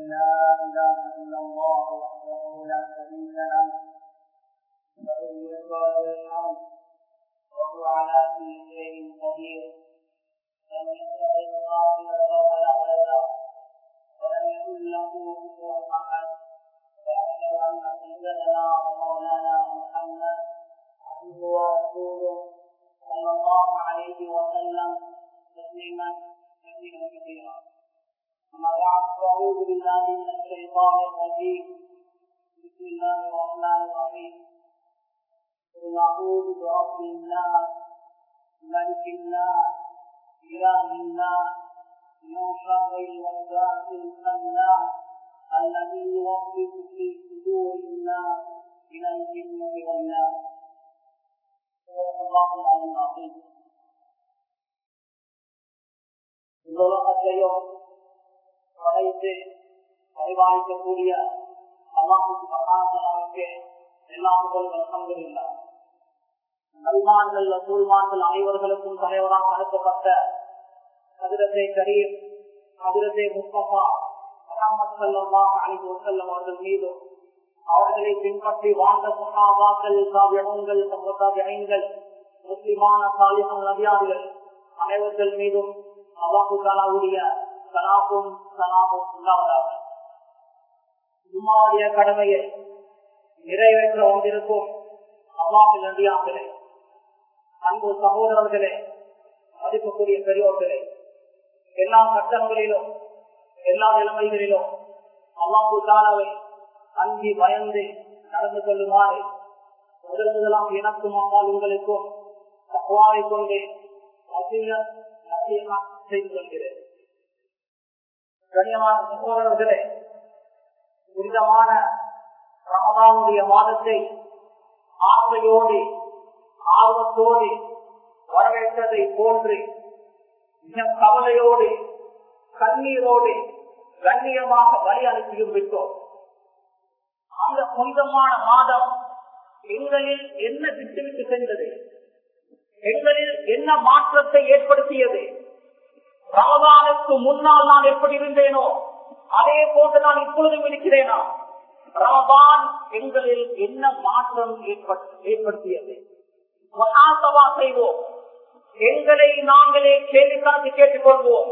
لا إله إلا الله وحده لا شريك له له الملك وله الحمد وهو على كل شيء قدير لم يتخذ صاحبة ولا ولدا ولم يكن له كفوا أحد وأشهد أن سيدنا ومولانا محمد عبده ورسوله صلى الله عليه وسلم تسليما كثيرا كثيرا أما بعد فأعوذ بالله من الشيطان الرجيم بسم الله الرحمن الرحيم قل أعوذ برب الناس ملك الناس إله الناس من شر الوسواس الخناس الذي يوسوس في صدور الناس من الجنة والناس صدق الله العلي العظيم உலகத்தையும் படைத்து பரிபாலிக்கக்கூடிய அல்லாஹுக்கு மகாசனாவுக்கு எல்லா புகழ் வசங்கள் அபிமான்கள் சூழ்மான்கள் அனைவர்களுக்கும் தலைவராக அனுப்பப்பட்ட கதிரத்தை கரீம் கதிரத்தை முஸ்தபா முகமது சல்லாஹ் அலி வசல்லம் அவர்கள் மீதும் அவர்களை பின்பற்றி வாழ்ந்த சகாபாக்கள் காவியங்கள் சமுதாயங்கள் முஸ்லிமான சாலிகம் நதியார்கள் அனைவர்கள் மீதும் அல்லாஹு தாலாவுடைய சலாப்பும் சலாமும் உண்டாவதாக ஜும்மாவுடைய கடமையை நிறைவேற்ற வந்திருக்கும் அல்லாஹு நதியார்களே அன்பு சகோதரர்களே மதிப்புக்குரிய பெரியோர்களே எல்லா கட்டங்களிலும் எல்லா நிலைமைகளிலும் அல்லாஹு தாலாவை அஞ்சி பயந்து நடந்து கொள்ளுமாறு முதல் முதலாம் எனக்கும் அம்மாள் உங்களுக்கும் தக்குவாவை கொண்டு செய்து கொள்கிறேன் கண்ணியமான சகோதரர்களே புனிதமான ரமதானுடைய மாதத்தை ஆசையோடு ஆர்வத்தோடு வரவேற்றதை போன்று மிக கவலையோடு கண்ணீரோடு கண்ணியமாக வழி அனுப்பியும் விட்டோம் அந்த புனிதமான மாதம் எங்களில் என்ன திட்டமிட்டு சென்றது எங்களில் என்ன மாற்றத்தை ஏற்படுத்தியது ரமதானுக்கு முன்னால் நான் எப்படி இருந்தேனோ அதே போன்று நான் இப்பொழுதும் இருக்கிறேனா ரமதான் எங்களில் என்ன மாற்றம் ஏற்படுத்தியது மகாசபா செய்வோம் எங்களை நாங்களே கேள்வி கணக்கு கேட்டுக்கொள்வோம்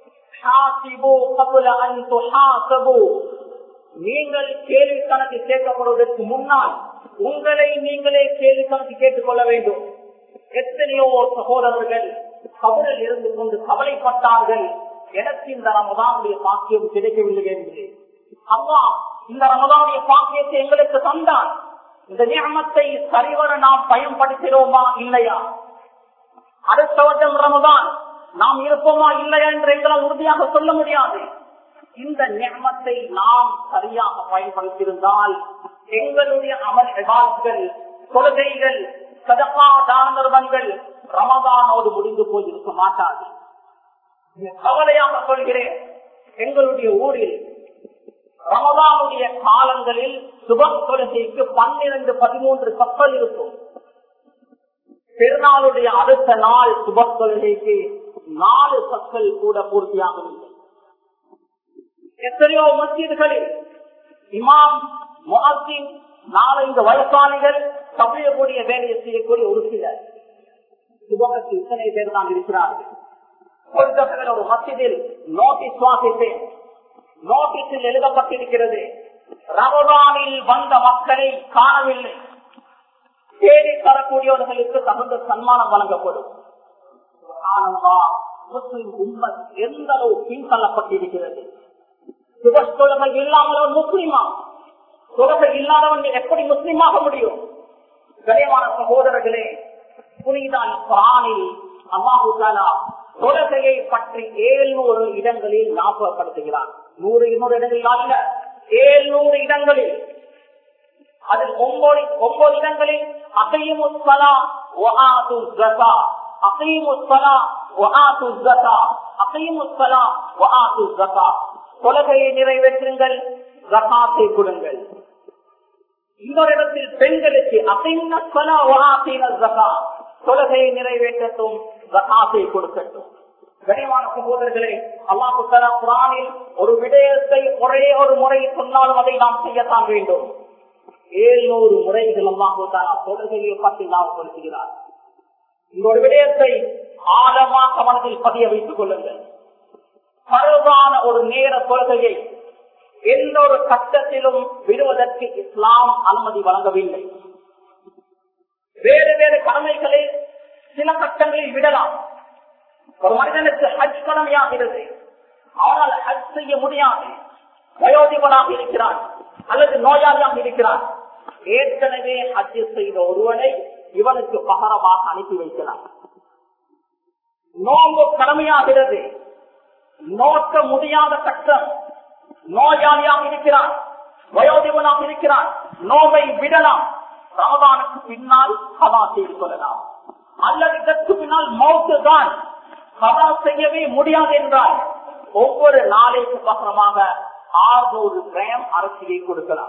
நீங்கள் கேள்வி கணக்கு கேட்கப்படுவதற்கு முன்னால் உங்களை நீங்களே கேள்வி கணக்கு கேட்டுக்கொள்ள வேண்டும் எத்தனையோ சகோதரர்கள் கபரில் இருந்து கொண்டு கவலைப்பட்டார்கள் எனக்கு இந்த ரமதானுடைய பாக்கியம் கிடைக்கவில்லை என்று அம்மா இந்த ரமதானுடைய பாக்கியத்தை எங்களுக்கு தந்தான் இந்த நியமத்தை சரிவர நாம் பயன்படுத்தினோமா இல்லையா அடுத்த வருடம் ரமதான் நாம் இருப்போமா இல்லையா என்று எங்களால் உறுதியாக சொல்ல முடியாது இந்த நியமத்தை நாம் சரியாக பயன்படுத்தியிருந்தால் எங்களுடைய அமல் எவால்கள் கொள்கைகள் சதப்பா தான நிறுவனங்கள் ரமதானோடு முடிந்து போய் இருக்க மாட்டாது கவலையாக சொல்கிறேன் எங்களுடைய ஊரில் ரமதானுடைய காலங்களில் சுப கொள்கைக்கு பன்னிரண்டு பதிமூன்று கப்பல் இருக்கும் பெருநாளுடைய அடுத்த நாள் சுப கொள்கைக்கு நாலு கப்பல் கூட பூர்த்தியாகவில்லை எத்தனையோ மசிதர்களில் இமாம் முகத்தின் நாலஞ்சு வயசாளிகள் தப்பியக்கூடிய வேலையை செய்யக்கூடிய ஒரு சிலர் சுபகத்து இத்தனை பேர் தான் இருக்கிறார்கள் ஒரு மசிதில் நோட்டீஸ் வாசித்தேன் நோட்டீஸில் எழுதப்பட்டிருக்கிறது ரமதானில் வந்த மக்களை காணவில்லை தேடி தரக்கூடியவர்களுக்கு தகுந்த சன்மானம் வழங்கப்படும் முஸ்லிம் உண்மை எந்த அளவு பின்தள்ளப்பட்டிருக்கிறது தொழுகை இல்லாமல் ஒரு முஸ்லிமா தொழுகை இல்லாதவன் எப்படி முஸ்லிமாக முடியும் கனியமான சகோதரர்களே புனிதான் குரானில் அல்லாஹு தொழுகையை பற்றி ஏழ்நூறு இடங்களில் ஞாபகப்படுத்துகிறார் நூறு இருநூறு இடங்களில் அல்ல ஏழ்நூறு இடங்களில் அதில் ஒன்பது ஒன்பது இடங்களில் அசையுமுஸ்வலா ஒஹாது ஜசா அசையுமுஸ்வலா ஒஹாது ஜசா அசையுமுஸ்வலா ஒஹாது ஜசா தொழுகையை நிறைவேற்றுங்கள் ஜகாத்தை கொடுங்கள் இன்னொரு இடத்தில் பெண்களுக்கு அசையுன ஜகா தொழுகையை நிறைவேற்றட்டும் ஜகாத்தை கொடுக்கட்டும் கனிவான சகோதரர்களே அல்லாஹு தலா குரானில் ஒரு விடயத்தை ஒரே ஒரு முறை சொன்னாலும் அதை நாம் செய்யத்தான் வேண்டும் ஏழ்நூறு முறைகள் அல்லாஹு தலா தொழுகையை பற்றி நாம் சொல்கிறார் இந்த ஒரு விடயத்தை ஆழமாக மனதில் பதிய வைத்துக் கொள்ளுங்கள் பருவான ஒரு நேர தொழுகையை எந்த ஒரு கட்டத்திலும் விடுவதற்கு இஸ்லாம் அனுமதி வழங்கவில்லை வேறு வேறு கடமைகளை சில கட்டங்களில் விடலாம் ஒரு மனிதனுக்கு ஹஜ் கடமையாகிறது ஆனால் ஹஜ் செய்ய முடியாது வயோதிபனாக இருக்கிறான் அல்லது நோயாளியாக இருக்கிறான் ஏற்கனவே ஹஜ் செய்த ஒருவனை இவனுக்கு பகரமாக அனுப்பி வைக்கலாம் நோம்பு கடமையாகிறது நோக்க முடியாத கட்டம் நோயாளியாக இருக்கிறான் வயோதிபனாக இருக்கிறான் நோவை விடலாம் ரமதானுக்கு பின்னால் கவா செய்து கொள்ளலாம் அல்லது இதற்கு பின்னால் மௌத்து தான் கவா செய்யவே முடியாது என்றால் ஒவ்வொரு நாளைக்கு பகரமாக ஆறுநூறு கிராம் அரிசியை கொடுக்கலாம்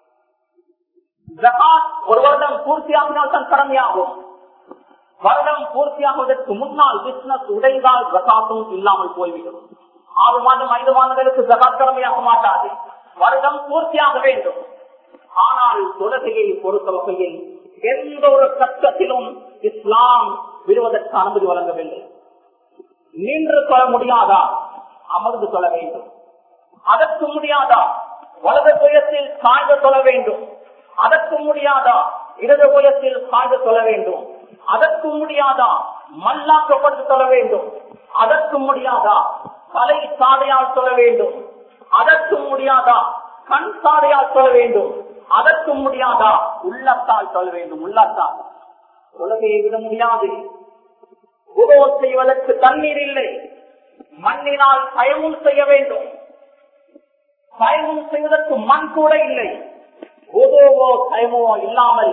ஜகாத் ஒரு வருடம் பூர்த்தியாகினால் தான் கடமையாகும் வருடம் பூர்த்தியாகுவதற்கு முன்னால் பிசினஸ் உடைந்தால் ஜகாத்தும் இல்லாமல் போய்விடும் ஆறு மாதம் ஐந்து மாதங்களுக்கு ஜகாத் கடமையாக மாட்டாது வருடம் பூர்த்தியாக வேண்டும் ஆனால் தொழுகையை பொறுத்த வகையில் எந்த ஒரு கட்டத்திலும் இஸ்லாம் விடுவதற்கு அனுமதி வழங்கவில்லை நின்று சொல்ல முடியாதா அமர்ந்து சொல்ல வேண்டும் அதற்கு முடியாதா வலது புயத்தில் சாய்ந்து சொல்ல வேண்டும் அதற்கு முடியாதா இடது புயத்தில் சாய்ந்து சொல்ல வேண்டும் அதற்கு முடியாதா மல்லாக்கப்படுத்தி சொல்ல வேண்டும் அதற்கு முடியாதா தலை சாதையால் சொல்ல வேண்டும் அதற்கு முடியாதா கண் சாதையால் சொல்ல வேண்டும் அதற்கு முடியாதா உள்ளத்தால் சொல்ல வேண்டும் உள்ளத்தால் உலகையை விட முடியாது உதவு செய்வதற்கு தண்ணீர் இல்லை மண்ணினால் பயமும் செய்ய வேண்டும் பயமும் செய்வதற்கு மண் கூட இல்லை உதவோ பயமோ இல்லாமல்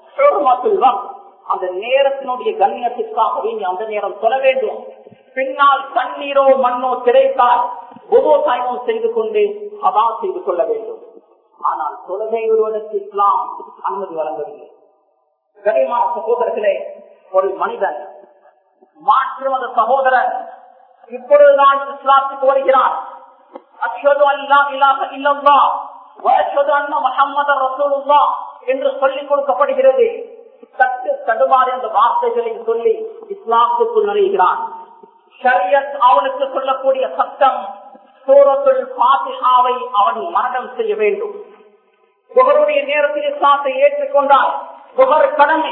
அந்த நேரத்தினுடைய கண்ணியத்திற்காகவே அந்த நேரம் சொல்ல வேண்டும் பின்னால் தண்ணீரோ மண்ணோ கிடைத்தால் உதவசாயமும் செய்து கொண்டு சதா செய்து கொள்ள வேண்டும் ஆனால் தொழுகை விடுவதற்கு இஸ்லாம் அனுமதி வழங்கவில்லை கனிமான சகோதரர்களே ஒரு மனிதன் மாற்று மத சகோதரன் இப்பொழுதுதான் இஸ்லாத்துக்கு வருகிறான் அஷ்வது அல்லா இல்லாத இல்லல்லா வயசது அண்ணா முகமது ரசூலுல்லா என்று சொல்லிக் கொடுக்கப்படுகிறது சட்டு தடுமாறி அந்த வார்த்தைகளை சொல்லி இஸ்லாத்துக்குள் நுழைகிறான் ஷரியத் அவனுக்கு சொல்லக்கூடிய சட்டம் சூரத்துள் பாத்திஹாவை அவன் மரணம் செய்ய வேண்டும் புகருடைய நேரத்தில் இஸ்லாத்தை ஏற்றுக்கொண்டால் புகர் கடமை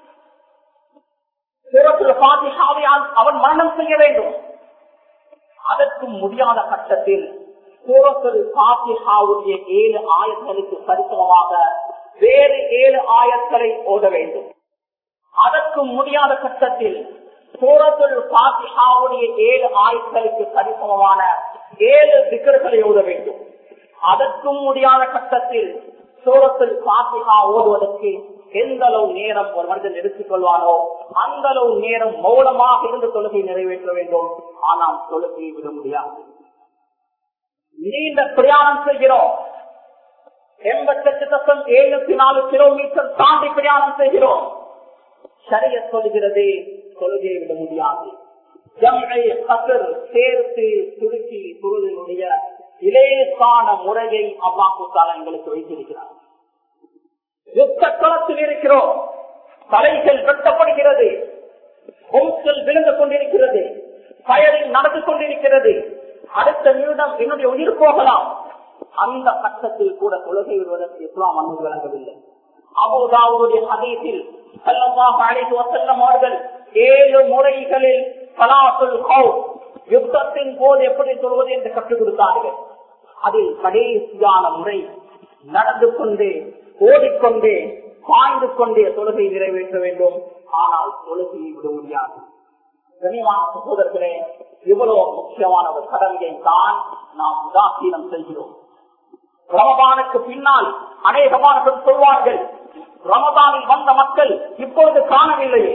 சூரத்துள் பாத்திஹாவை அவன் மரணம் செய்ய வேண்டும் அதற்கும் முடியாத கட்டத்தில் சூரத்துள் பாத்திஹாவுடைய ஏழு ஆயத்தலுக்கு சரிசமமாக வேறு ஏழு ஆயத்தலை ஓத வேண்டும் அதற்கும் முடியாத கட்டத்தில் சூரத்துள் பாத்திஹாவுடைய ஏழு ஆயத்தலுக்கு சரிசமமான ஏழு திக்கர்களை ஓத வேண்டும் அதற்கும் முடியாத கட்டத்தில் சூரத்தில் பாத்திகா ஓதுவதற்கு எந்த அளவு நேரம் ஒரு மனிதன் எடுத்துக் கொள்வானோ அந்த அளவு நேரம் மௌனமாக இருந்து தொழுகை நிறைவேற்ற வேண்டும் ஆனால் தொழுகையை விட முடியாது நீண்ட பிரயாணம் செய்கிறோம் எண்பத்தெட்டு தசம் எழுபத்தி நாலு கிலோமீட்டர் தாண்டி பிரயாணம் செய்கிறோம் சரிய சொல்கிறது தொழுகையை விட முடியாது ஜம்மை கசர் சேர்த்து துருக்கி துருதனுடைய இலேசான முறையை அல்லாஹூத்தால எங்களுக்கு வைத்திருக்கிறார் யுத்த களத்தில் இருக்கிறோம் தலைகள் வெட்டப்படுகிறது பொங்கல் விழுந்து கொண்டிருக்கிறது பயரில் நடந்து கொண்டிருக்கிறது அடுத்த நிமிடம் என்னுடைய உயிர் போகலாம் அந்த கட்டத்தில் கூட தொழுகை விடுவதற்கு இஸ்லாம் அனுமதி வழங்கவில்லை அபுதாவுடைய ஹதீஸில் ஸல்லல்லாஹு அலைஹி வஸல்லம் அவர்கள் ஏழு முறைகளில் சலாத்துல் கௌஃப் யுத்தத்தின் போது எப்படி சொல்வது என்று கற்றுக் கொடுத்தார்கள் அதில் கடைசியான முறை நடந்து கொண்டே ஓடிக்கொண்டே பாய்ந்து கொண்டே தொழுகை நிறைவேற்ற வேண்டும் ஆனால் தொழுகையை விட முடியாது கனிவான சகோதரர்களே இவ்வளவு முக்கியமான ஒரு கடமையை தான் நாம் உதாசீனம் செய்கிறோம் ரமபானுக்கு பின்னால் அநேகமானவர்கள் சொல்வார்கள் ரமபானில் வந்த மக்கள் இப்பொழுது காணவில்லையே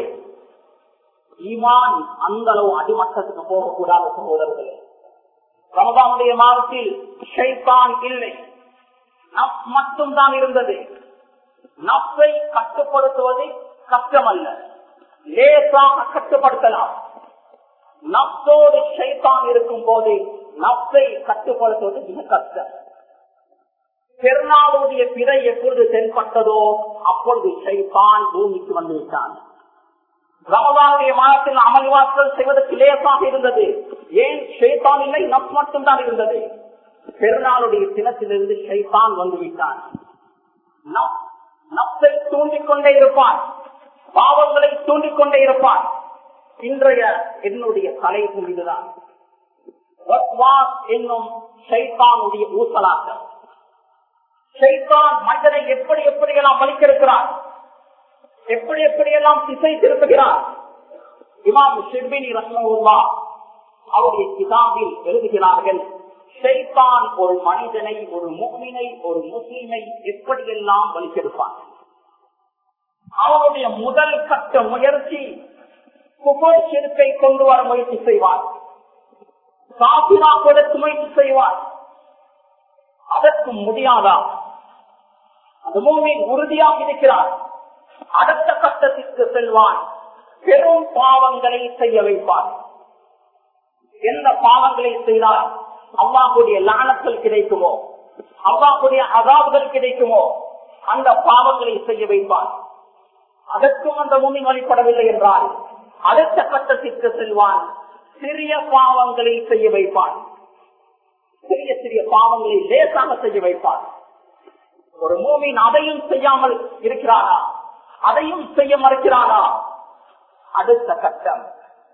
ஈமான் அந்த அளவு அடிமட்டத்துக்கு போகக்கூடாத சகோதரர்களே ரமபானுடைய மாதத்தில் ஷைத்தான் இல்லை நப் மட்டும்தான் இருந்தது நப்பை கட்டுப்படுத்துவது கஷ்டம் அல்ல லேசாக கட்டுப்படுத்தலாம் நப்சோடு ஷைத்தான் இருக்கும் போது நப்சை கட்டுப்படுத்துவது மிக கஷ்டம் பெருநாளுடைய பிறை எப்பொழுது தென்பட்டதோ அப்பொழுது ஷைத்தான் பூமிக்கு வந்து விட்டான் ரமதானுடைய மாதத்தில் அமல்வாசல் செய்வதற்கு லேசாக இருந்தது ஏன் ஷைத்தான் இல்லை நப் மட்டும்தான் இருந்தது பெருநாளுடைய தினத்திலிருந்து ஷைத்தான் வந்து விட்டான் நப்சை தூண்டிக் கொண்டே இருப்பான் பாவங்களை தூண்டிக் கொண்டே இருப்பான் இன்றைய என்னுடைய தலைப்பு இதுதான் என்னும் ஷைத்தானுடைய ஊசலாட்டம் ஷைத்தான் மனிதனை எப்படி எப்படியெல்லாம் வலிக்கெடுக்கிறார் எப்படி எப்படியெல்லாம் திசை திருப்புகிறார் இமாம் ஷிர்பினி ரத்னவுல்லா அவருடைய கிதாபில் எழுதுகிறார்கள் ஷைத்தான் ஒரு மனிதனை ஒரு முக்மினை ஒரு முஸ்லிமை எப்படியெல்லாம் வலிக்கெடுப்பான் அவனுடைய முதல் கட்ட முயற்சி குபர் சிறுக்கை கொண்டு வர முயற்சி செய்வார் காப்பிராக்குவதற்கு முயற்சி செய்வார் அதற்கு முடியாதா அந்த மூமின் உறுதியாக இருக்கிறார் அடுத்த கட்டத்திற்கு செல்வான் பெரும் பாவங்களை செய்ய வைப்பார் எந்த பாவங்களை செய்தால் அவ்வாக்குடைய லானங்கள் கிடைக்குமோ அவ்வாக்குடைய அதாபுகள் கிடைக்குமோ அந்த பாவங்களை செய்ய வைப்பார் அதற்கும் அந்த பூமி வழிபடவில்லை என்றால் அடுத்த கட்டத்திற்கு செல்வான் சிறிய பாவங்களை செய்ய வைப்பான் சிறிய சிறிய பாவங்களை லேசாக செய்ய வைப்பான் ஒரு மூமின் அதையும் செய்யாமல் இருக்கிறானா அதையும் செய்ய மறுக்கிறானா அடுத்த கட்டம்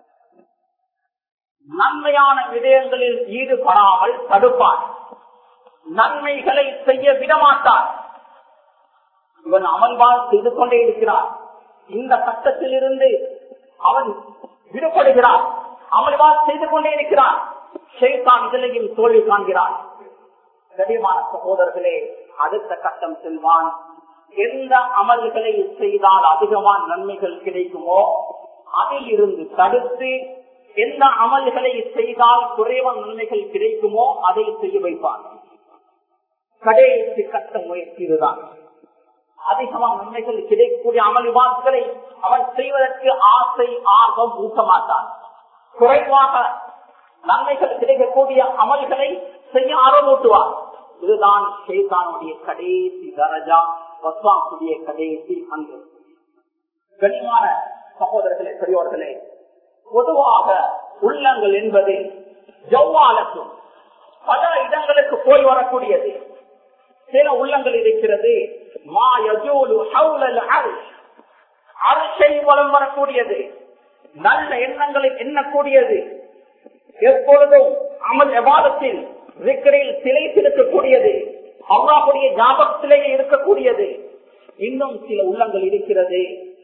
நன்மையான விடயங்களில் ஈடுபடாமல் தடுப்பான் நன்மைகளை செய்ய விடமாட்டான் இவன் அமல்வால் செய்து கொண்டே இருக்கிறான் இந்த கட்டத்தில் இருந்து அவன் விடுபடுகிறான் அமல்வால் செய்து கொண்டே இருக்கிறான் ஷேதான் இதிலையும் தோல்வி காண்கிறான் கடிமான சகோதரர்களே அடுத்த கட்டம் செல்வான் எந்த அமல்களை செய்தால் அதிகமான நன்மைகள் கிடைக்குமோ அதில் இருந்து தடுத்து எந்த அமல்களை செய்தால் குறைவ நன்மைகள் கிடைக்குமோ அதை செய்ய வைப்பான் கடைசி கட்ட முயற்சி இதுதான் அதிகமான நன்மைகள் கிடைக்கக்கூடிய அமல் விவாதங்களை அவன் செய்வதற்கு ஆசை ஆர்வம் ஊட்ட மாட்டான் குறைவாக நன்மைகள் கிடைக்கக்கூடிய அமல்களை செய்ய ஆர்வமூட்டுவார் இதுதான் ஷேதானுடைய கடைசி தரஜா வஸ்வாக்குடைய கடைசி அங்கு கனிமான சகோதரர்களே பெரியோர்களே பொதுவாக உள்ளங்கள் என்பது ஜவ்வாலக்கும் பல இடங்களுக்கு போய் வரக்கூடியது சில உள்ளங்கள் இருக்கிறது அரசை வளம் வரக்கூடியது நல்ல எண்ணங்களை எண்ணக்கூடியது எப்பொழுதும் அமல் எவாதத்தில் விக்கிரில் சிலை இருக்கக்கூடியது அவ்வாவுடைய ஞாபகத்திலேயே இருக்கக்கூடியது இன்னும் சில உள்ளங்கள் இருக்கிறது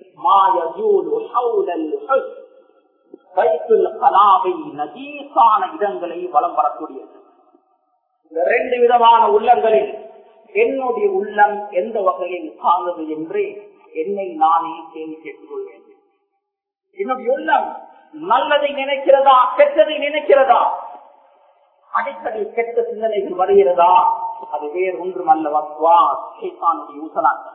நஜீசான இடங்களை வளம் வரக்கூடியது ரெண்டு விதமான உள்ளங்களில் என்னுடைய உள்ளம் எந்த வகையில் சார்ந்தது என்று என்னை நானே கேள்வி கேட்டுக் கொள்வேன் என்னுடைய உள்ளம் நல்லதை நினைக்கிறதா கெட்டதை நினைக்கிறதா அடிக்கடி கெட்ட சிந்தனைகள் வருகிறதா அது வேறு ஒன்றும் அல்லவா சைத்தானுடைய ஊசலாட்டம்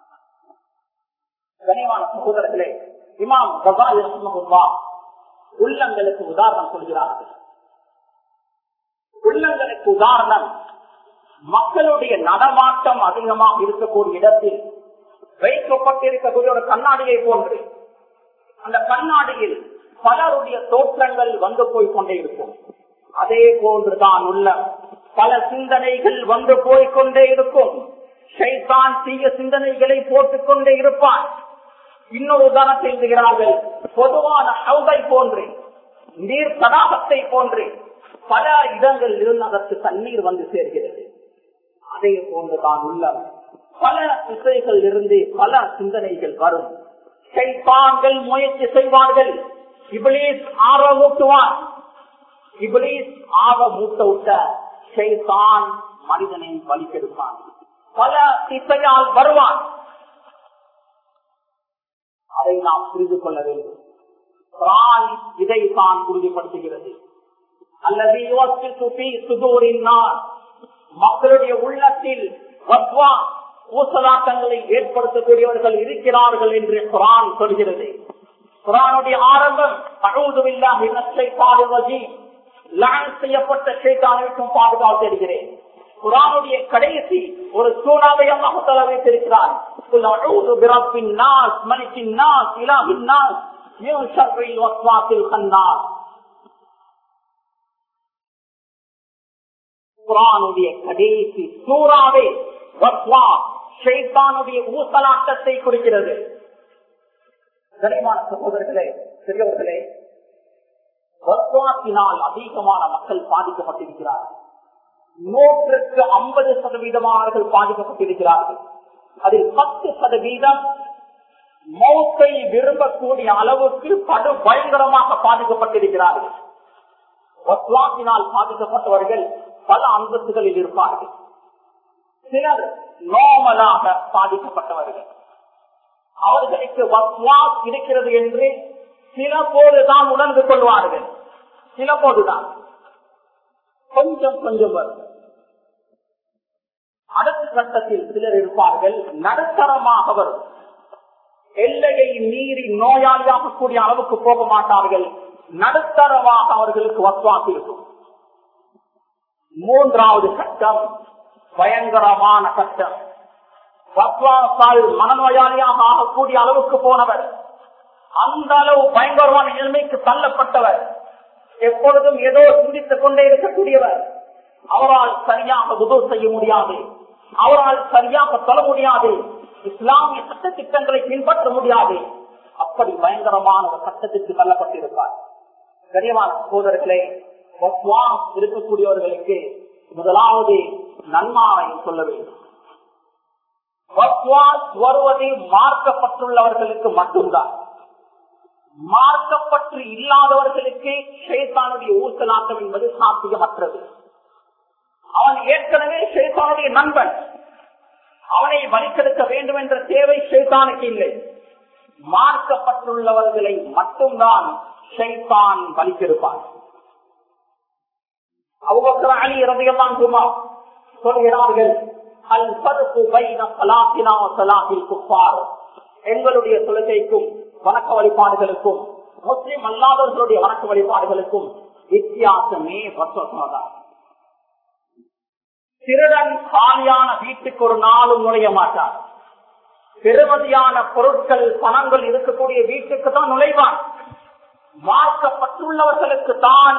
கனிவான சகோதரர்களே இமாம் கபாலிமா உள்ளங்களுக்கு உதாரணம் சொல்கிறார்கள் உள்ளங்களுக்கு உதாரணம் மக்களுடைய நடமாட்டம் அதிகமாக இருக்கக்கூடிய இடத்தில் வைக்கப்பட்டிருக்கக்கூடிய ஒரு கண்ணாடியை போன்று அந்த கண்ணாடியில் பலருடைய தோற்றங்கள் வந்து போய் கொண்டே இருக்கும் அதே போன்றுதான் உள்ள பல சிந்தனைகள் வந்து போய்கொண்டே இருக்கும் ஷைத்தான் தீய சிந்தனைகளை போட்டுக் கொண்டே இருப்பான் இன்னொரு உதாரணத்தை எழுதுகிறார்கள் பொதுவான ஹவுதை போன்று நீர் தடாகத்தை போன்று பல இடங்கள் இருந்து அதற்கு தண்ணீர் வந்து சேர்கிறது அதே போன்றுதான் உள்ளம் பல திசைகள் இருந்து பல சிந்தனைகள் வரும் ஷைத்தான்கள் முயற்சி செய்வார்கள் இபிலீஸ் ஆர்வமூட்டுவான் இபிலீஸ் ஆர்வமூட்ட விட்ட ஷைத்தான் மனிதனை வலிக்கெடுப்பான் பல திசையால் வருவான் அதை நாம் புரிந்து கொள்ள வேண்டும் குரான் இதைத்தான் உறுதிப்படுத்துகிறது அல்லது மக்களுடைய உள்ளத்தில் வத்வா ஊசலாட்டங்களை ஏற்படுத்தக்கூடியவர்கள் இருக்கிறார்கள் என்று குரான் சொல்கிறது குரானுடைய ஆரம்பம் செய்யப்பட்ட ஷைத்தானுக்கும் பாதுகாப்பு தெரிகிறேன் குரானுடைய கடைசி ஒரு சூறாவை அல்லாஹால வைத்திருக்கிறார் மலிக்கின் நாஸ் இலாஹின் நாஸ் குரானுடைய கடைசி சூறாவே ஷைத்தானுடைய ஊசலாட்டத்தை குறிக்கிறது கனிமான சகோதரர்களே பெரியவர்களே வத்வாக்கினால் அதிகமான மக்கள் பாதிக்கப்பட்டிருக்கிறார்கள் நூற்றுக்கு ஐம்பது சதவீதமானவர்கள் பாதிக்கப்பட்டிருக்கிறார்கள் அதில் பத்து சதவீதம் மௌத்தை விரும்பக்கூடிய அளவுக்கு படு பயங்கரமாக பாதிக்கப்பட்டிருக்கிறார்கள் வத்வாக்கினால் பாதிக்கப்பட்டவர்கள் பல அந்தஸ்துகளில் இருப்பார்கள் சிலர் நோமலாக பாதிக்கப்பட்டவர்கள் அவர்களுக்கு வத்வாஸ் இருக்கிறது என்று சில போதுதான் உணர்ந்து கொள்வார்கள் சில போதுதான் கொஞ்சம் கொஞ்சம் வரும் அடுத்த கட்டத்தில் சிலர் இருப்பார்கள் நடுத்தரமாக வரும் எல்லையை மீறி நோயாளியாக கூடிய அளவுக்கு போக மாட்டார்கள் நடுத்தரமாக அவர்களுக்கு வத்வாஸ் இருக்கும் மூன்றாவது கட்டம் பயங்கரமான கட்டம் வத்வாசால் மனநோயாளியாக ஆகக்கூடிய அளவுக்கு போனவர் அந்த அளவு பயங்கரமான நிலைமைக்கு தள்ளப்பட்டவர் எப்பொழுதும் ஏதோ சிந்தித்துக் கொண்டே இருக்கக்கூடியவர் அவரால் சரியாக உதவு செய்ய முடியாது அவரால் சரியாக சொல்ல முடியாது இஸ்லாமிய சட்ட திட்டங்களை பின்பற்ற முடியாது அப்படி பயங்கரமான ஒரு சட்டத்திற்கு தள்ளப்பட்டிருப்பார் கனியமான சகோதரர்களே இருக்கக்கூடியவர்களுக்கு முதலாவது நன்மாவை சொல்ல வேண்டும் வருவது மார்க்கப்பட்டுள்ளவர்களுக்கு மட்டும்தான் மார்க்கப்பற்று இல்லாதவர்களுக்கு ஷேத்தானுடைய ஊசலாட்டம் என்பது சாத்தியமற்றது அவன் ஏற்கனவே ஷேத்தானுடைய நண்பன் அவனை வலிக்கெடுக்க வேண்டும் என்ற தேவை ஷேத்தானுக்கு இல்லை மார்க்கப்பட்டுள்ளவர்களை மட்டும்தான் ஷைத்தான் வலிக்கெடுப்பான் அவங்க அலி இறந்தையெல்லாம் சும்மா சொல்கிறார்கள் அல் பருப்பு பைன சலாத்தினா சலாத்தில் குப்பார் எங்களுடைய தொழுகைக்கும் வணக்க வழிபாடுகளுக்கும் முஸ்லிம் அல்லாதவர்களுடைய வணக்க வழிபாடுகளுக்கும் வித்தியாசமே வசோசமாதான் திருடன் காலியான வீட்டுக்கு ஒரு நாளும் நுழைய மாட்டார் பெருமதியான பொருட்கள் பணங்கள் இருக்கக்கூடிய வீட்டுக்கு தான் நுழைவான் மார்க்கப்பட்டுள்ளவர்களுக்கு தான்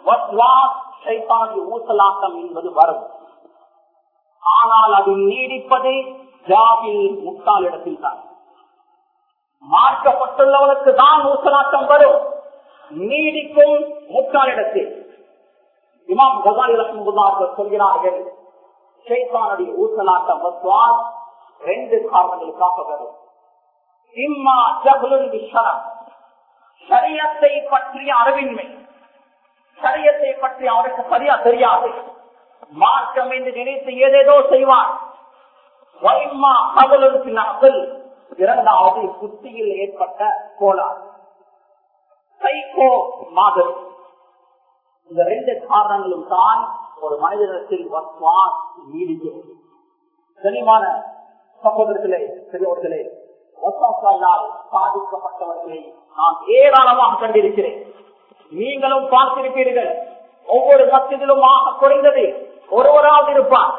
ஊசலாட்டம் என்பது வரும் ஆனால் அது நீடிப்பது ஜாபில் முட்டாள் இடத்தில் தான் மார்க்கப்பட்டுள்ளவனுக்கு தான் ஊசலாட்டம் வரும் நீடிக்கும் முட்டாளிடத்தில் இமாம் கசாலி ரசமுதார்கள் சொல்கிறார்கள் ஷைத்தானுடைய ஊசலாட்டம் வத்வால் ரெண்டு காரணங்களுக்காக வரும் இம்மா ஜகுலுன் விஷரம் சரியத்தை பற்றிய அறிவின்மை சரியத்தை பற்றி அவருக்கு சரியா தெரியாது மார்க்கம் என்று நினைத்து ஏதேதோ செய்வார் வைமா அகலுக்கு அகல் இரண்டாவது புத்தியில் ஏற்பட்ட கோளாறு சைக்கோ மாதிரி இந்த ரெண்டு காரணங்களும் தான் ஒரு மனிதனத்தில் நீடிக்கிறது கனிமான சகோதரர்களே பெரியவர்களே வசாசால் பாதிக்கப்பட்டவர்களை நான் ஏராளமாக கண்டிருக்கிறேன் நீங்களும் பார்த்திருப்பீர்கள் ஒவ்வொரு மத்தியிலும் ஆக குறைந்தது ஒருவராவது இருப்பார்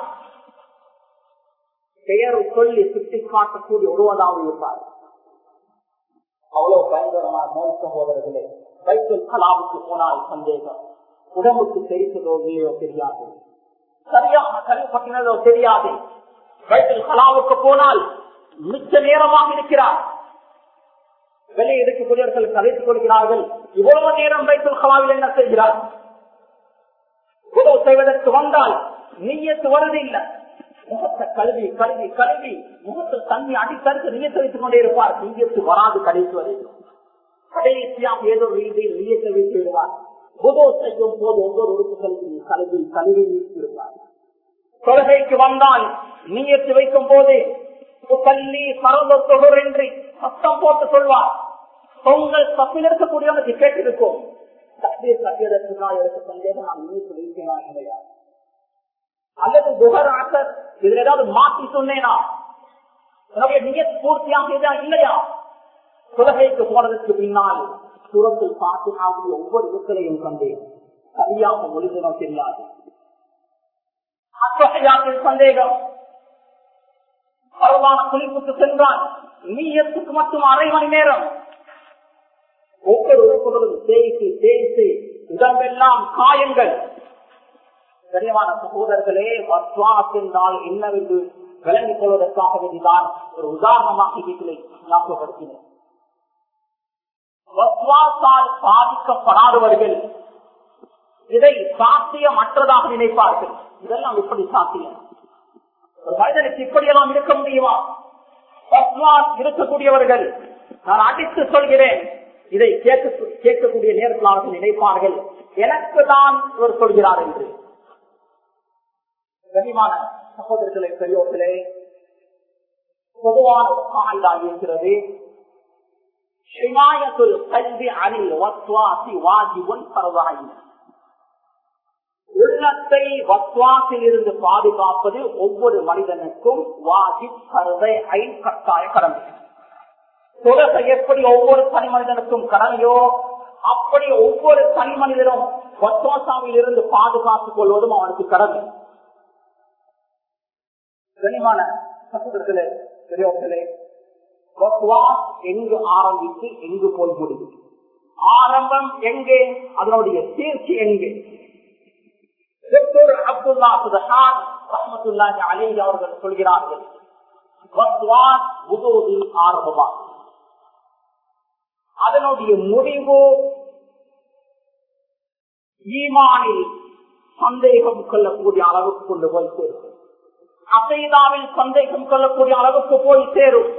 பெயர் சொல்லி சுட்டி காட்டக்கூடிய ஒருவராவது இருப்பார் அவ்வளவு பயங்கரமான நோய் சகோதரர்களே வைத்தல் கலாவுக்கு போனால் சந்தேகம் உடம்புக்கு தெரிந்ததோ இல்லையோ தெரியாது சரியாக கருப்பட்டினதோ தெரியாது வைத்தல் கலாவுக்கு போனால் மிச்ச நேரமாக இருக்கிறார் வெளியே இருக்கக்கூடியவர்கள் கதைத்துக் கொள்கிறார்கள் இவ்வளவு நேரம் வைத்தல் கலாவில் என்ன செய்கிறார் உதவு செய்வதற்கு வந்தால் நீயத்து வருது இல்லை முகத்தை கல்வி கல்வி கல்வி முகத்தில் தண்ணி அடித்தடுத்து நீயத்தை வைத்துக் கொண்டே இருப்பார் நீயத்து வராது கடைசி வரைக்கும் கடைசியாக ஏதோ ரீதியில் நீயத்தை வைத்து விடுவார் புதோ செய்யும் போது ஒவ்வொரு உறுப்புகளுக்கும் கல்வி கல்வி இருப்பார் தொழுகைக்கு வந்தால் நீயத்து வைக்கும் போது கல்வி சரவத்தொடர் என்று சத்தம் போட்டு சொல்வார் உங்கள் தப்பில் இருக்கக்கூடியவனுக்கு கேட்டிருக்கும் தப்பீர் கட்டியதற்கு நான் எனக்கு சந்தேகம் நான் நீத்து வைக்கிறேன் இல்லையா அல்லது துகர் ஆசர் இதுல ஏதாவது மாற்றி சொன்னேனா என்னுடைய நிய பூர்த்தியாக இல்லையா தொலகைக்கு போனதற்கு பின்னால் சூரத்தில் பார்த்து ஆகிய ஒவ்வொரு இடத்திலையும் சந்தேகம் சரியாக மொழிதனோ தெரியாது அத்தகையாத்தில் சந்தேகம் பரவான குளிப்புக்கு சென்றால் நீயத்துக்கு மட்டும் அரை மணி நேரம் ஒவ்வொரு உறுப்புகளும் தேய்த்து தேய்த்து உடம்பெல்லாம் காயங்கள் கனிவான சகோதரர்களே வஸ்வாஸ் என்றால் என்னவென்று விளங்கிக் கொள்வதற்காக வேண்டிதான் ஒரு உதாரணமாக வீட்டிலே ஞாபகப்படுத்தினேன் வஸ்வாசால் பாதிக்கப்படாதவர்கள் இதை சாத்தியமற்றதாக நினைப்பார்கள் இதெல்லாம் எப்படி சாத்தியம் ஒரு மனிதனுக்கு இப்படியெல்லாம் இருக்க முடியுமா வஸ்வாஸ் இருக்கக்கூடியவர்கள் நான் அடித்து சொல்கிறேன் இதை கேட்க கேட்கக்கூடிய நேரத்தில் அவர்கள் நினைப்பார்கள் எனக்கு தான் இவர் சொல்கிறார் என்று கனிமான சகோதரர்களே பெரியோர்களே பொதுவான ஒரு காய்தா இருக்கிறது ஹிமாயத்துல் கல்வி அணில் வஸ்வாசி வாஜிபுன் பரவாயி உள்ளத்தை வஸ்வாசில் இருந்து பாதுகாப்பது ஒவ்வொரு மனிதனுக்கும் வாஜிப் கருதை ஐ கட்டாய கடமை தொழுகை எப்படி ஒவ்வொரு தனி மனிதனுக்கும் கடமையோ அப்படி ஒவ்வொரு தனி மனிதனும் வஸ்வாசாவில் இருந்து பாதுகாத்துக் கொள்வதும் அவனுக்கு கடமை கனிமான சகோதரர்களே பெரியவர்களே வஸ்வாஸ் எங்கு ஆரம்பித்து எங்கு போய் முடியும் ஆரம்பம் எங்கே அதனுடைய தேர்ச்சி எங்கே டாக்டர் அப்துல்லா சுதஹான் ரஹமத்துல்லாஹி அலைஹி அவர்கள் சொல்கிறார்கள் வஸ்வாஸ் உதோதில் ஆரம்பமாகும் அதனுடைய முடிவு ஈமானில் சந்தேகம் கொள்ளக்கூடிய அளவுக்கு கொண்டு போய் சேரும் அசைதாவில் சந்தேகம் கொள்ளக்கூடிய அளவுக்கு போய் சேரும்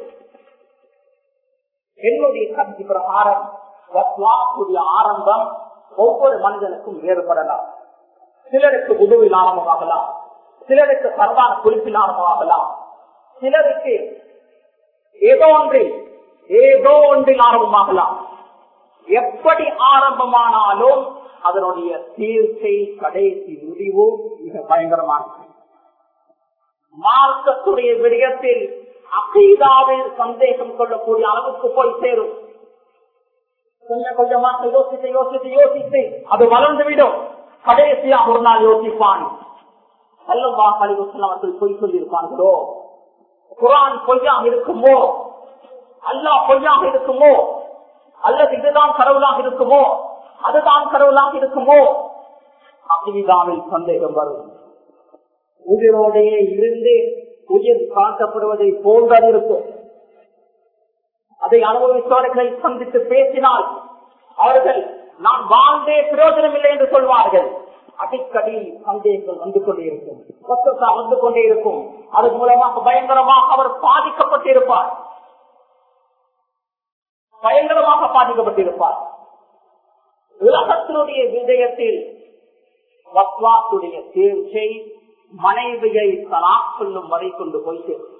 என்னுடைய கருத்து பிரகாரம் வஸ்வாசுடைய ஆரம்பம் ஒவ்வொரு மனிதனுக்கும் வேறுபடலாம் சிலருக்கு உதவில் ஆரம்பமாகலாம் சிலருக்கு சரதான குறிப்பில் ஆரம்பமாகலாம் சிலருக்கு ஏதோ ஒன்றில் ஏதோ ஒன்றில் ஆரம்பமாகலாம் எப்படி ஆரம்பமானாலும் அதனுடைய தீர்க்கை கடைசி முடிவு மிக பயங்கரமானது மார்க்கத்துடைய விடயத்தில் அகீதாவில் சந்தேகம் கொள்ளக்கூடிய அளவுக்கு போய் சேரும் கொஞ்சம் கொஞ்சமாக யோசித்து யோசித்து யோசித்து அது வளர்ந்துவிடும் கடைசியா ஒரு நாள் யோசிப்பான் அல்லவா கலிவசன் அவர்கள் பொய் சொல்லியிருப்பார்களோ குரான் பொய்யாக இருக்குமோ அல்லா பொய்யாக இருக்குமோ அல்லது இதுதான் கடவுளாக இருக்குமோ அதுதான் கடவுளாக இருக்குமோ அகிதாவில் சந்தேகம் வரும் உயிரோடையே இருந்து உயிர் காட்டப்படுவதை போன்றது இருக்கும் அதை அனுபவித்தவர்களை சந்தித்து பேசினால் அவர்கள் நான் வாழ்ந்தே பிரயோஜனம் இல்லை என்று சொல்வார்கள் அடிக்கடி சந்தேகங்கள் வந்து கொண்டே இருக்கும் கொத்தத்தா வந்து கொண்டே இருக்கும் அதன் மூலமாக பயங்கரமாக அவர் பாதிக்கப்பட்டிருப்பார் பயங்கரமாக பாதிக்கப்பட்டிருப்பார் உலகத்தினுடைய விஜயத்தில் வத்வாத்துடைய தேர்ச்சை மனைவியை தலா சொல்லும் வரை கொண்டு போய் சேரும்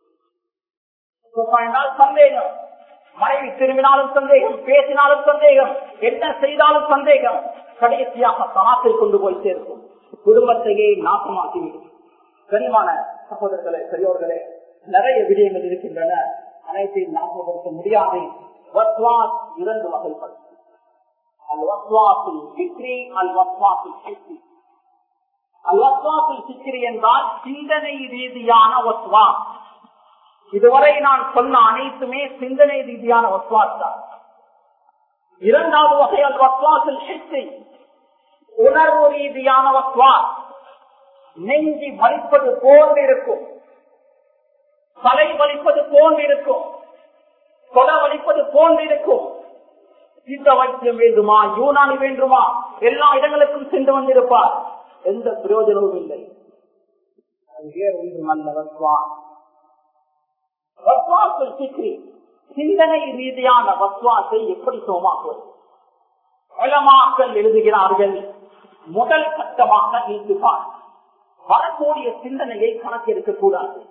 சந்தேகம் மனைவி திரும்பினாலும் சந்தேகம் பேசினாலும் சந்தேகம் என்ன செய்தாலும் சந்தேகம் கடைசியாக தலாத்தில் கொண்டு போய் சேர்க்கும் குடும்பத்தையே நாசமாக்கிவிடும் கனிமான சகோதரர்களே பெரியோர்களே நிறைய விடயங்கள் இருக்கின்றன அனைத்தையும் ஞாபகப்படுத்த முடியாது வஸ்வாஸ் இரண்டு வகைப்படும் அல் வஸ்வாசில் சிக்ரி அல் வஸ்வாசில் சிக்ரி அல் வஸ்வாசில் சிக்ரி என்றால் சிந்தனை ரீதியான வஸ்வாஸ் இதுவரை நான் சொன்ன அனைத்துமே சிந்தனை ரீதியான வஸ்வாஸ் தான் இரண்டாவது வகை அல் வஸ்வாசில் சிக்ரி உணர்வு ரீதியான வஸ்வாஸ் நெஞ்சி வலிப்பது போன்றிருக்கும் தலை வலிப்பது போன்றிருக்கும் கொலை வலிப்பது போன்றிருக்கும் சித்த வைத்தியம் வேண்டுமா யூனானி வேண்டுமா எல்லா இடங்களுக்கும் சென்று வந்திருப்பார் எந்த பிரயோஜனமும் இல்லை வேறு ஒன்றும் அல்ல வஸ்வாஸ் வஸ்வாசல் சிக்ரி சிந்தனை ரீதியான வஸ்வாசை எப்படி சோமாக்குவது வளமாக்கல் எழுதுகிறார்கள் முதல் கட்டமாக நீக்குவார் வரக்கூடிய சிந்தனையை கணக்கெடுக்க கூடாது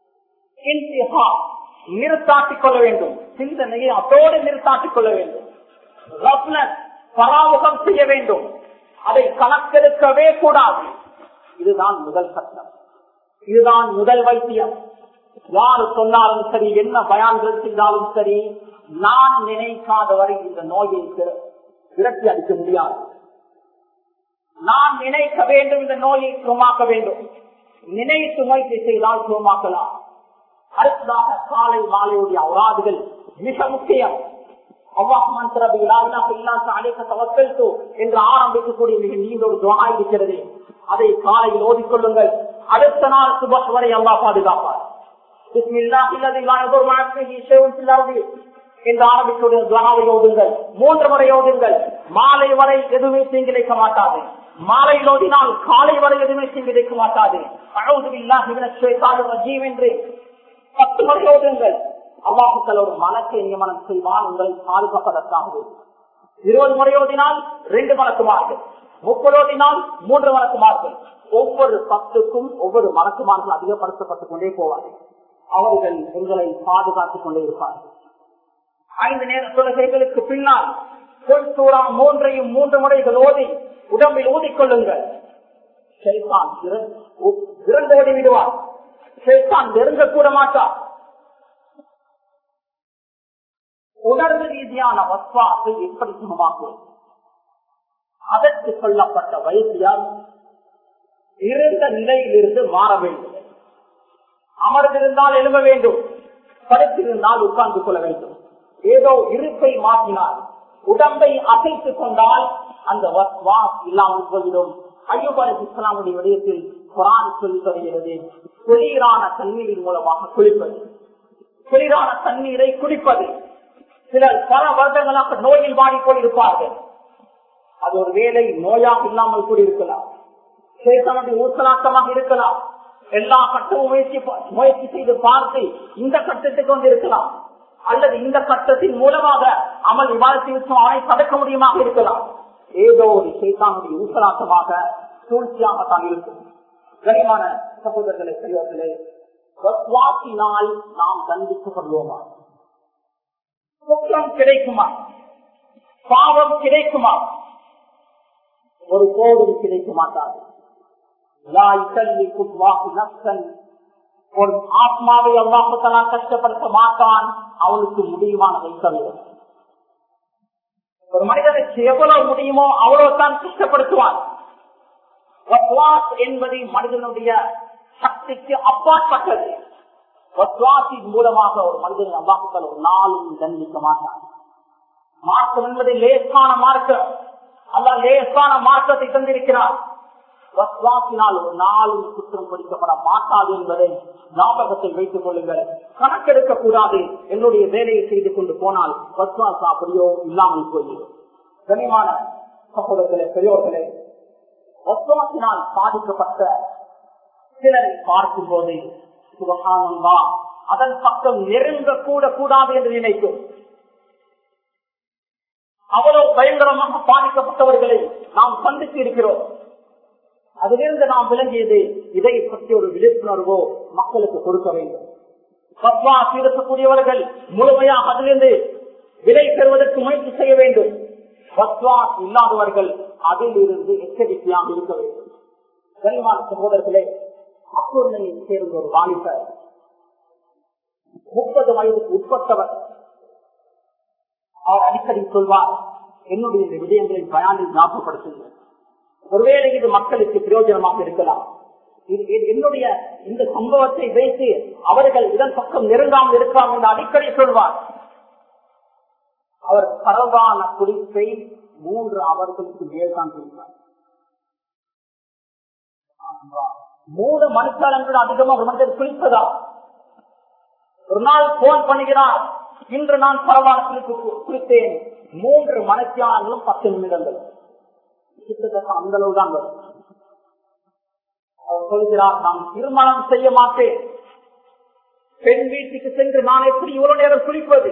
நிறுத்தாட்டிக் கொள்ள வேண்டும் சிந்தனையை அதோடு நிறுத்தாட்டிக் கொள்ள வேண்டும் பராமுகம் செய்ய வேண்டும் அதை கணக்கெடுக்கவே கூடாது இதுதான் முதல் கட்டம் இதுதான் முதல் வைத்தியம் யாரு சொன்னாலும் சரி என்ன பயான்கள் செய்தாலும் சரி நான் நினைக்காத வரை இந்த நோயை திர- விரட்டி அடிக்க முடியாது நான் நினைக்க வேண்டும் இந்த நோயை சுகமாக்க வேண்டும் நினைத்து முயற்சி செய்தால் சுகமாக்கலாம் அடுத்ததாக காலை மாலையுடைய அவராதுகள் மிக முக்கியம் அல்லாஹ்மான் திரபி லா இலாஹ இல்லா அன்த அலைக தவக்கல்து என்று ஆரம்பிக்கக்கூடிய மிக நீண்ட ஒரு துஆ இருக்கிறது அதை காலையில் ஓதிக்கொள்ளுங்கள் அடுத்த நாள் சுபஹ் வரை அல்லாஹ் பாதுகாப்பார் பிஸ்மில்லாஹி அல்லதி லா யதுர் மஅ இஸ்மிஹி ஷைஉன் ஃபில் அர்தி என்று ஆரம்பிக்கக்கூடிய துஆவை ஓதுங்கள் மூன்று முறை ஓதுங்கள் மாலை வரை எதுவுமே தீங்கிழைக்க மாட்டாது மாலையில் ஓதினால் காலை வரை எதுவுமே தீங்கிழைக்க மாட்டாது அழகு பில்லாஹி மினஷ் ஷைத்தானிர் ரஜீம் என்று பத்து முறை ஓதுங்கள் அல்லாஹுக்கள் ஒரு மனத்தை நியமனம் செய்வான் உங்களை பாதுகாப்பதற்காக இருபது முறை ஓதினால் ரெண்டு மலக்குமார்கள் முப்பது ஓதினால் மூன்று மலக்குமார்கள் ஒவ்வொரு பத்துக்கும் ஒவ்வொரு மலக்குமார்கள் அதிகப்படுத்தப்பட்டுக் கொண்டே போவார்கள் அவர்கள் உங்களை பாதுகாத்துக் கொண்டே இருப்பார்கள் ஐந்து நேர தொழுகைகளுக்கு பின்னால் பொன் சூறா மூன்றையும் மூன்று முறைகள் ஓதி உடம்பில் ஊதிக்கொள்ளுங்கள் ஷைத்தான் விர- உ- விரண்டு ஓடி விடுவார் ஷைத்தான் நெருங்க கூட மாட்டார் உணர்வு ரீதியான வஸ்வாசை எப்படி சுகமாக்கும் அதற்கு சொல்லப்பட்ட வைத்தியம் இருந்த நிலையிலிருந்து மாற வேண்டும் அமர்ந்திருந்தால் எழுத வேண்டும் படுத்திருந்தால் உட்கார்ந்து கொள்ள வேண்டும் ஏதோ இருப்பை மாற்றினால் உடம்பை அசைத்துக் கொண்டால் அந்த வஸ்வாஸ் இல்லாமல் போய்விடும் ஐயூப் அலி இஸ்லாமுடைய விடயத்தில் குரான் சொல்லி தருகிறது குளிரான தண்ணீரின் மூலமாக குளிப்பது குளிரான தண்ணீரை குடிப்பது சிலர் பல வருடங்களாக நோயில் வாடிக்கொண்டிருப்பார்கள் அது ஒரு வேலை நோயாக இல்லாமல் கூட இருக்கலாம் சேத்தனுடைய ஊசலாட்டமாக இருக்கலாம் எல்லா கட்டமும் முயற்சி ப- முயற்சி செய்து பார்த்து இந்த கட்டத்துக்கு வந்து இருக்கலாம் அல்லது இந்த கட்டத்தின் மூலமாக அமல் விவாதத்தை விட்டு அவனை தடுக்க முடியுமாக இருக்கலாம் ஏதோ ஒரு சேத்தானுடைய ஊசலாட்டமாக சூழ்ச்சியாக தான் இருக்கும் கனிமான சகோதரர்களை பெரியவர்களே வஸ்வாசினால் நாம் தண்டிக்கப்படுவோமா குற்றம் கிடைக்குமா பாவம் கிடைக்குமா ஒரு போதும் கிடைக்க மாட்டாது லா யுகல்லிஃபு அல்லாஹு நஃப்ஸன். ஒரு ஆத்மாவை அல்லாஹுத்தலா கஷ்டப்படுத்த மாட்டான் அவனுக்கு முடியுமானதை தவிர ஒரு மனிதனுக்கு எவ்வளவு முடியுமோ அவ்வளவு தான் கஷ்டப்படுத்துவான் வஸ்வாஸ் என்பது மனிதனுடைய சக்திக்கு அப்பாற்பட்டது வஸ்வாசின் மூலமாக ஒரு மனிதனை அல்லாஹுத்தல் ஒரு நாளும் தண்டிக்க மாட்டான் மார்க்கம் என்பது லேசான மார்க்கம் அல்ல லேசான மார்க்கத்தை தந்திருக்கிறார் வஸ்வாசினால் ஒரு நாளும் குற்றம் கொடுக்கப்பட மாட்டாது என்பதை ஞாபகத்தில் வைத்துக் கொள்ளுங்கள் கணக்கெடுக்க கூடாது என்னுடைய வேலையை செய்து கொண்டு போனால் வஸ்வாஸ் அப்படியோ இல்லாமல் போய்விடும் கனிமான சகோதரர்களே பெரியோர்களே வஸ்வாசினால் பாதிக்கப்பட்ட சிலரை பார்க்கும் போது சுபகானந்தா அதன் பக்கம் நெருங்க கூட கூடாது என்று நினைக்கும் அவ்வளவு பயங்கரமாக பாதிக்கப்பட்டவர்களை நாம் சந்தித்து இருக்கிறோம் அதிலிருந்து நாம் விளங்கியது இதை பற்றி ஒரு விழிப்புணர்வோ மக்களுக்கு கொடுக்க வேண்டும் பத்வாஸ் இருக்கக்கூடியவர்கள் முழுமையாக அதிலிருந்து விலை பெறுவதற்கு முயற்சி செய்ய வேண்டும் பத்வாஸ் இல்லாதவர்கள் அதிலிருந்து எச்சரிக்கையாக இருக்க வேண்டும் கனிமான சகோதரர்களே அக்குர்ணையை சேர்ந்த ஒரு வாலிபர் முப்பது வயதுக்கு உட்பட்டவர் அவர் அடிக்கடி சொல்வார் என்னுடைய இந்த விடயங்களை பயானில் ஞாபகப்படுத்துங்கள் ஒருவேளை இது மக்களுக்கு பிரயோஜனமாக இருக்கலாம் இது- இது என்னுடைய இந்த சம்பவத்தை வைத்து அவர்கள் இதன் பக்கம் நெருங்காமல் இருக்கலாம் என்று அடிக்கடி சொல்வார் அவர் பரவான குடிப்பை மூன்று அவர்களுக்கு மேல்தான் குடிப்பார் மூணு மணிக்காலங்கள் அதிகமாக ஒரு மனிதர் குளிப்பதா ஒரு நாள் போன் பண்ணுகிறார் இன்று நான் பரவாயில்ல குறித்தேன் மூன்று மனத்தியானங்களும் பத்து நிமிடங்கள் கிட்டத்தட்ட அந்த அளவு தான் வரும் அவர் சொல்கிறார் நான் திருமணம் செய்ய மாட்டேன் பெண் வீட்டுக்கு சென்று நான் எப்படி இவ்வளவு நேரம் குளிப்பது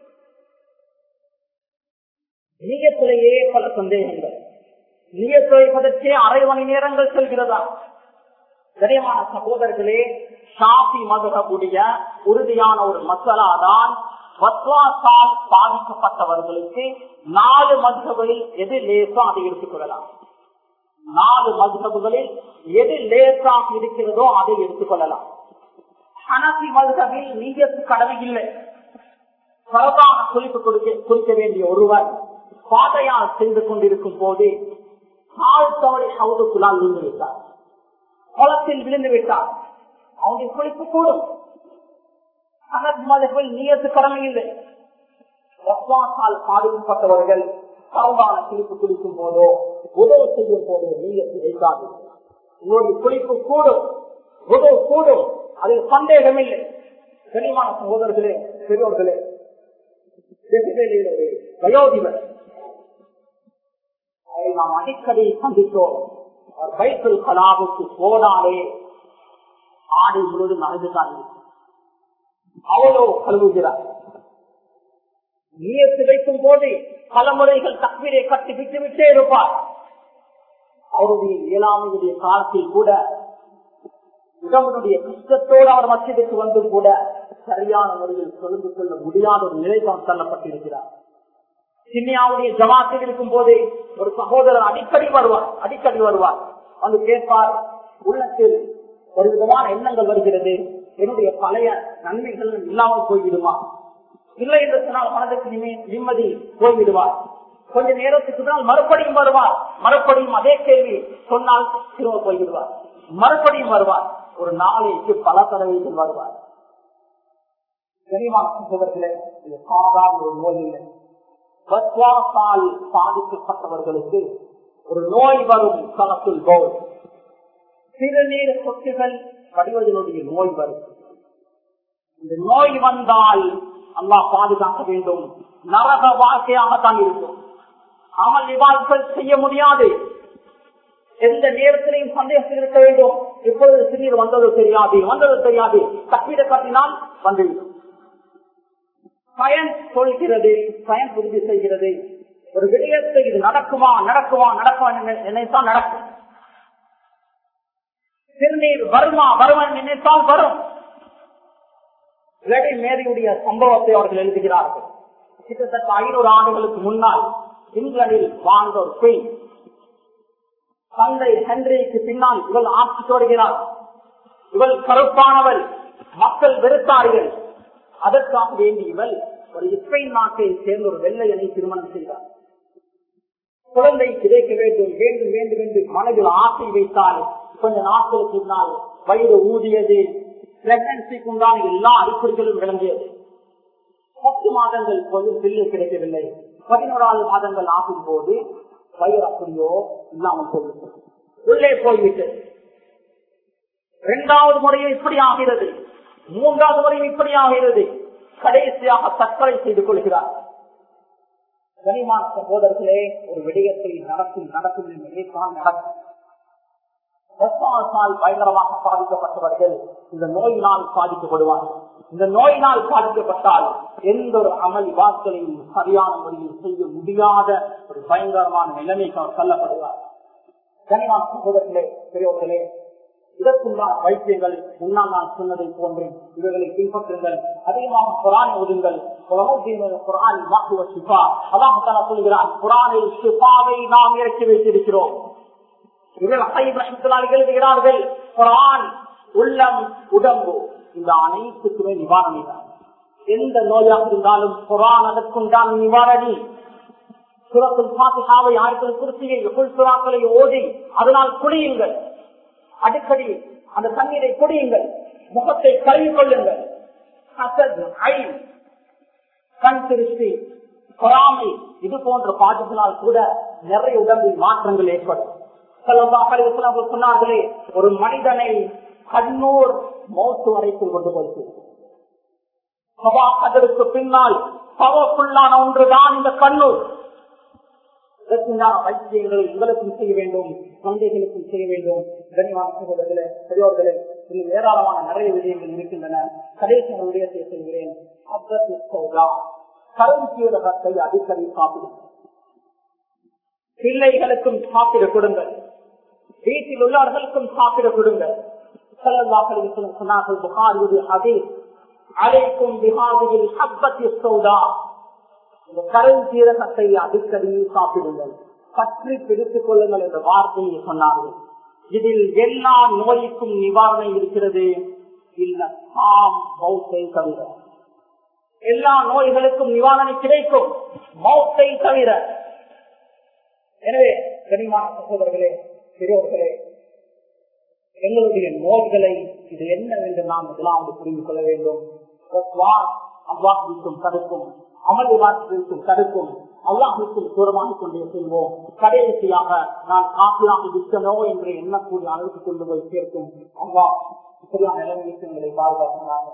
நீயத்திலேயே பல சந்தேகங்கள் நீயத்துவைப்பதற்கே அரை மணி நேரங்கள் செல்கிறதா கனியமான சகோதரர்களே ஷாஃபி மதுரக்கூடிய உறுதியான ஒரு மசாலா தான் வத்வாசால் பாதிக்கப்பட்டவர்களுக்கு நாலு மதுகளில் எது லேசா அதை எடுத்துக் கொள்ளலாம் நாலு மதுகளில் எது லேசாக இருக்கிறதோ அதை எடுத்துக் கொள்ளலாம் ஹனசி மதுகபில் நீயத்து கடமை இல்லை பரவான குளிப்பு கொடுக்க குளிக்க வேண்டிய ஒருவர் பாதையால் சென்று கொண்டிருக்கும் போது கால் தவறி ஹவுதுக்குள்ளால் விழுந்து விட்டார் குளத்தில் விழுந்து விட்டார் அவனுடைய குளிப்பு கூடும் மதர்கள் நீயத்து கடமை இல்லை வஸ்வாசால் பாதிக்கப்பட்டவர்கள் பரவான குளிப்பு குளிக்கும் போதோ உதவு செய்யும் போதோ நீயத்து வைக்காது உங்களுடைய குளிப்பு கூடும் உதவு கூடும் அதில் சந்தேகம் இல்லை கனிமான சகோதரர்களே பெரியோர்களே வெகுவேலியில் ஒரு வயோதிபர் அவரை நாம் அடிக்கடி சந்தித்தோம் அவர் பைத்தல் கலாவுக்கு போனாலே ஆடை முழுவதும் நடந்துதான் அவ்வளோ கழுவுகிறார் நீயத்து வைக்கும் போது பல முறைகள் தக்வீரை கட்டி விட்டு விட்டே இருப்பார் அவருடைய இயலாமையுடைய காலத்தில் கூட உடம்புடைய கஷ்டத்தோடு அவர் மத்தியதுக்கு வந்தும் கூட சரியான முறையில் சொல்லிக் கொள்ள முடியாத ஒரு நிலைதான் தள்ளப்பட்டிருக்கிறார் சின்னியாவுடைய ஜமாத்தில் இருக்கும் போதே ஒரு சகோதரர் அடிக்கடி வருவார் அடிக்கடி வருவார் வந்து கேட்பார் உள்ளத்தில் ஒரு விதமான எண்ணங்கள் வருகிறது என்னுடைய பழைய நன்மைகள் இல்லாமல் போய்விடுமா இல்லை என்று சொன்னால் மனதுக்கு நிம்மதி போய்விடுவார் கொஞ்ச நேரத்துக்கு தான் மறுபடியும் வருவார் மறுபடியும் அதே கேள்வி சொன்னால் திரும்ப போய்விடுவார் மறுபடியும் வருவார் ஒரு நாளைக்கு பல தடவைகள் வருவார் கனிவாசர்களே இது சாதாரண ஒரு நோய் இல்லை பத்வாசால் பாதிக்கப்பட்டவர்களுக்கு ஒரு நோய் வரும் களத்தில் போல் சிறுநீர் சொத்துகள் வடிவதனுடைய நோய் வரும் இந்த நோய் வந்தால் அல்லா பாதுகாக்க வேண்டும் நரக வாழ்க்கையாகத்தான் இருக்கும் அமல் விவாதங்கள் செய்ய முடியாது எந்த நேரத்திலையும் சந்தேகத்தில் இருக்க வேண்டும் இப்பொழுது சிறியர் வந்தது தெரியாது வந்தது தெரியாது தப்பீட கட்டினால் வந்துவிடும் பயன் சொல்கிறது பயன் உறுதி செய்கிறது ஒரு விடயத்தை இது நடக்குமா நடக்குமா நடக்குமா நினைத்தால் நடக்கும் சிறுநீர் வருமா வருவன் நினைத்தால் வரும் இலடை மேரியுடைய சம்பவத்தை அவர்கள் எழுதுகிறார்கள் கிட்டத்தட்ட ஐநூறு ஆண்டுகளுக்கு முன்னால் இங்கிலாந்தில் வாழ்ந்த ஒரு பெண் தந்தை ஹென்ரிக்கு பின்னால் இவள் ஆட்சி தொடர்கிறார் இவள் கருப்பானவள் மக்கள் வெறுத்தார்கள் அதற்காக வேண்டி இவள் ஒரு இஸ்ரேல் நாட்டை சேர்ந்த ஒரு வெள்ளையனை திருமணம் செய்தார் குழந்தை கிடைக்க வேண்டும் வேண்டும் வேண்டும் என்று மனதில் ஆசை வைத்தால் கொஞ்ச நாட்களுக்கு முன்னால் வயது ஊதியது பிரெக்னன்சிக்கு உண்டான எல்லா அறிகுறிகளும் விளங்கியது பத்து மாதங்கள் போது பிள்ளை கிடைக்கவில்லை பதினோராவது மாதங்கள் ஆகும் போது வயிறு அப்படியோ இல்லாமல் போய்விட்டது உள்ளே போய்விட்டது இரண்டாவது முறையும் இப்படி ஆகிறது மூன்றாவது முறையும் இப்படி ஆகிறது கடைசியாக தற்கொலை செய்து கொள்கிறார் கனிமான சகோதரர்களே ஒரு விடயத்தில் நடக்கும் நடக்கும் நினைத்தால் நடக்கும் பயங்கரமாக பாதிக்கப்பட்டவர்கள் இந்த நோயினால் பாதிக்கப்படுவார்கள் இந்த நோயினால் பாதிக்கப்பட்டால் எந்த ஒரு அமல் வாக்களையும் சரியான முறையில் செய்ய முடியாத ஒரு பயங்கரமான நிலைமைக்கு அவர் தள்ளப்படுவார் கனிமான சகோதரர்களே பெரியவர்களே இதற்குண்டான வைத்தியங்கள் முன்னால் நான் சொன்னதை போன்று இவர்களை பின்பற்றுங்கள் அதிகமாக குரான் ஓதுங்கள் குரான் வாக்குவ சிபா அல்லாஹால சொல்கிறான் குரானில் சிபாவை நாம் இறக்கி வைத்திருக்கிறோம் இவர்கள் எழுதுகிறார்கள் குரான் உள்ளம் உடம்பு இந்த அனைத்துக்குமே நிவாரணி தான் எந்த நோயாக இருந்தாலும் குரான் அதற்குண்டான நிவாரணி சுரத்தில் பாத்திகாவை ஆயிரத்தில் குறிச்சியை சுறாக்களை ஓதி அதனால் குடியுங்கள் அடிக்கடி அந்த தண்ணீரை குடியுங்கள் முகத்தை கழுவி கொள்ளுங்கள் கண் திருஷ்டி பொறாமை இது போன்ற பாதிப்பினால் கூட நிறைய உடம்பில் மாற்றங்கள் ஏற்படும் சொன்னார்களே ஒரு மனிதனை கண்ணூர் மௌத்து வரைக்கும் கொண்டு போயிட்டு அதற்கு பின்னால் பவர்ஃபுல்லான ஒன்றுதான் இந்த கண்ணூர் இதற்குண்டான வைத்தியங்களை உங்களுக்கும் செய்ய வேண்டும் குழந்தைகளுக்கும் செய்ய வேண்டும் கனிவான சகோதரர்களே பெரியோர்களே இன்னும் ஏராளமான நிறைய விடயங்கள் இருக்கின்றன கடைசி விடயத்தை சொல்கிறேன் கரும்பீரகத்தை அடிக்கடி சாப்பிடும் பிள்ளைகளுக்கும் சாப்பிட கொடுங்கள் வீட்டில் உள்ளவர்களுக்கும் சாப்பிட கொடுங்கள் சொன்னார்கள் புகாரி ஹதீஸ் அழைக்கும் பிஹாதியில் ஹப்பத்தி சௌதா இந்த கருஞ்சீரகத்தை அடிக்கடி சாப்பிடுங்கள் பற்றி பிடித்துக் கொள்ளுங்கள் என்ற வார்த்தையை சொன்னார்கள் இதில் எல்லா நோய்க்கும் நிவாரணம் இருக்கிறது இல்ல தாம் பௌத்தை தவிர எல்லா நோய்களுக்கும் நிவாரணம் கிடைக்கும் மௌத்தை தவிர எனவே கனிமான சகோதரர்களே பெரியோர்களே எங்களுடைய நோய்களை இது என்ன என்று நாம் முதலாவது புரிந்து கொள்ள வேண்டும் அவ்வாக்கும் தடுக்கும் அமல் விவாதத்திற்கும் தடுக்கும் அல்லாஹுக்கும் தூரமாக கொண்டே செல்வோம் கடைசியாக நான் காப்பியாக விட்டனோ என்று எண்ணக்கூடிய அளவுக்கு கொண்டு போய் சேர்க்கும் அவ்வா இப்படியான நிலைமைக்கு எங்களை பாதுகாக்கிறாங்க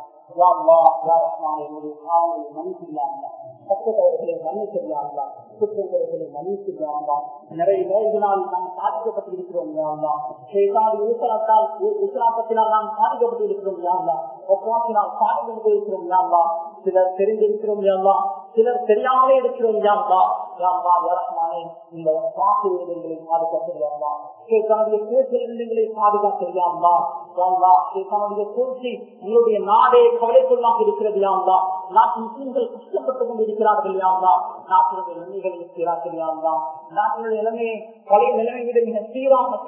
கஷ்டத்தவர்களை மன்னிச்சிருந்தாங்களா குற்றங்களை மன்னிச்சிருந்தாங்களா நிறைய நோய்களால் நாம் பாதிக்கப்பட்டு இருக்கிறோம் யாருலா உசலாத்தால் உசலாட்டத்தினால் நாம் பாதிக்கப்பட்டு இருக்கிறோம் யாருலா ஒப்பாக்கினால் பாதிக்கப்பட்டு இருக்கிறோம் யாருலா சிலர் தெரிந்திருக்கிறோம் யாருலா சிலர் தெரியாமலே இருக்கிறோம் யாருலா யாருலா யாரமானே இந்த வாக்கு விதங்களை பாதுகாத்திருந்தாங்களா கேட்காவுடைய பேசுகளை பாதுகாத்திருந்தாங்களா யாருலா கேட்காவுடைய சூழ்ச்சி உங்களுடைய நாடே கவலைக்குள்ளாக இருக்கிறது யாருலா நாட்டு முஸ்லிம்கள் கஷ்டப்பட்டுக் கொண்டிருக்கிறார்கள் யாருலா நாட்டினுடைய நன்மைகளை சீராக்கிறார்களா நாட்டினுடைய நிலைமையை பழைய நிலைமையை விட மிக சீராக